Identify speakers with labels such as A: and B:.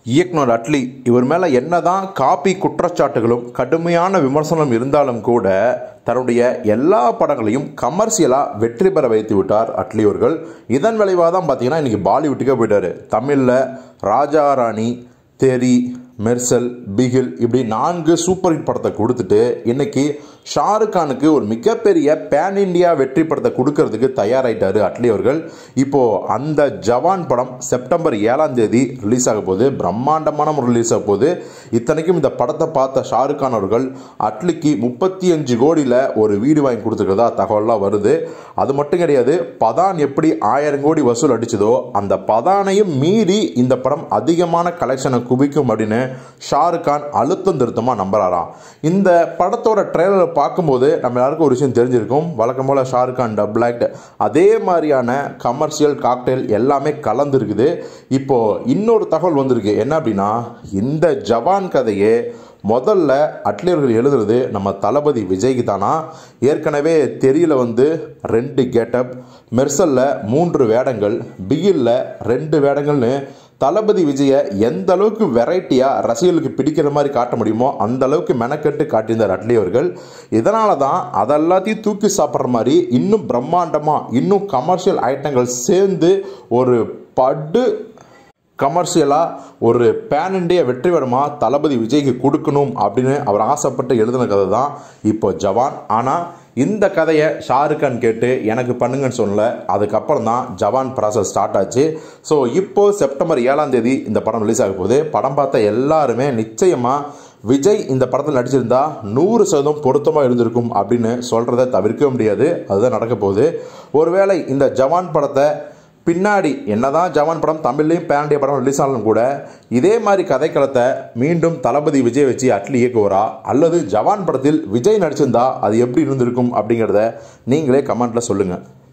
A: இயக்குனர் அட்லி இவர் மேலே என்னதான் காப்பி குற்றச்சாட்டுகளும் கடுமையான விமர்சனம் இருந்தாலும் கூட தன்னுடைய எல்லா படங்களையும் கமர்ஷியலாக வெற்றி பெற வைத்து விட்டார் அட்லி அவர்கள் இதன் விளைவாக தான் பார்த்தீங்கன்னா இன்றைக்கி பாலிவுட்டுக்கே போயிட்டார் தமிழில் ராஜா ராணி தெரி மெர்சல் பிகில் இப்படி நான்கு சூப்பர் ஹிட் படத்தை கொடுத்துட்டு இன்னைக்கு ஷாருக் கானுக்கு ஒரு மிகப்பெரிய பேன் இண்டியா வெற்றி படத்தை கொடுக்கறதுக்கு தயாராயிட்டாரு அட்லி அவர்கள் இப்போ அந்த ஜவான் படம் செப்டம்பர் ஏழாம் தேதி ரிலீஸ் ஆக போகுது பிரம்மாண்டமான முறை ரிலீஸ் ஆக போகுது இத்தனைக்கும் இந்த படத்தை பார்த்த ஷாருக் கான் அவர்கள் அட்லிக்கு முப்பத்தி அஞ்சு கோடியில் ஒரு வீடு வாங்கி கொடுத்துருக்கிறதா தகவல்லாம் வருது அது மட்டும் கிடையாது பதான் எப்படி ஆயிரம் கோடி வசூல் அடிச்சதோ அந்த பதானையும் மீறி இந்த படம் அதிகமான கலெக்ஷனை குவிக்கும் அப்படின்னு ஷாருக் கான் அழுத்தம் திருத்தமாக நம்புறாராம் இந்த படத்தோட ட்ரெய்லரை பார்க்கும்போது நம்ம எல்லாருக்கும் ஒரு விஷயம் தெரிஞ்சிருக்கும் வழக்கம் போல் ஷாருக் கான் டபுள் ஆக்ட் அதே மாதிரியான கமர்ஷியல் காக்டெயில் எல்லாமே கலந்துருக்குது இப்போ இன்னொரு தகவல் வந்திருக்கு என்ன அப்படின்னா இந்த ஜவான் கதையே முதல்ல அட்லியர்கள் எழுதுறது நம்ம தளபதி விஜய்க்கு தானா ஏற்கனவே தெரியல வந்து ரெண்டு கேட்டப் மெர்சலில் மூன்று வேடங்கள் பிகில்ல ரெண்டு வேடங்கள்னு தளபதி விஜயை எந்த அளவுக்கு வெரைட்டியாக ரசிகர்களுக்கு பிடிக்கிற மாதிரி காட்ட முடியுமோ அந்த அளவுக்கு மெனக்கெட்டு காட்டியிருந்தார் அட்லி அவர்கள் இதனால தான் அதெல்லாத்தையும் தூக்கி சாப்பிட்ற மாதிரி இன்னும் பிரம்மாண்டமாக இன்னும் கமர்ஷியல் ஐட்டங்கள் சேர்ந்து ஒரு படு கமர்ஷியலாக ஒரு பேன் இண்டியா வெற்றிகரமாக தளபதி விஜய்க்கு கொடுக்கணும் அப்படின்னு அவர் ஆசைப்பட்டு எழுதின கதை தான் இப்போ ஜவான் ஆனால் இந்த கதையை ஷாருக் கான் கேட்டு எனக்கு பண்ணுங்கன்னு சொல்லல அதுக்கப்புறம் தான் ஜவான் ப்ராசஸ் ஸ்டார்ட் ஆச்சு ஸோ இப்போ செப்டம்பர் ஏழாம் தேதி இந்த படம் ரிலீஸ் ஆக போகுது படம் பார்த்த எல்லாருமே நிச்சயமாக விஜய் இந்த படத்தில் நடிச்சிருந்தா நூறு சதவீதம் பொருத்தமாக இருந்திருக்கும் அப்படின்னு சொல்கிறத தவிர்க்க முடியாது அதுதான் நடக்க போகுது ஒருவேளை இந்த ஜவான் படத்தை பின்னாடி என்னதான் ஜவான் படம் தமிழ்லையும் பேண்டிய படம் ரிலீஸ் ஆனாலும் கூட இதே மாதிரி கதைக்களத்தை மீண்டும் தளபதி விஜய் வச்சு அட்லி இயக்குவாரா அல்லது ஜவான் படத்தில் விஜய் நடிச்சிருந்தா அது எப்படி இருந்திருக்கும் அப்படிங்கிறத நீங்களே கமெண்ட்டில் சொல்லுங்கள்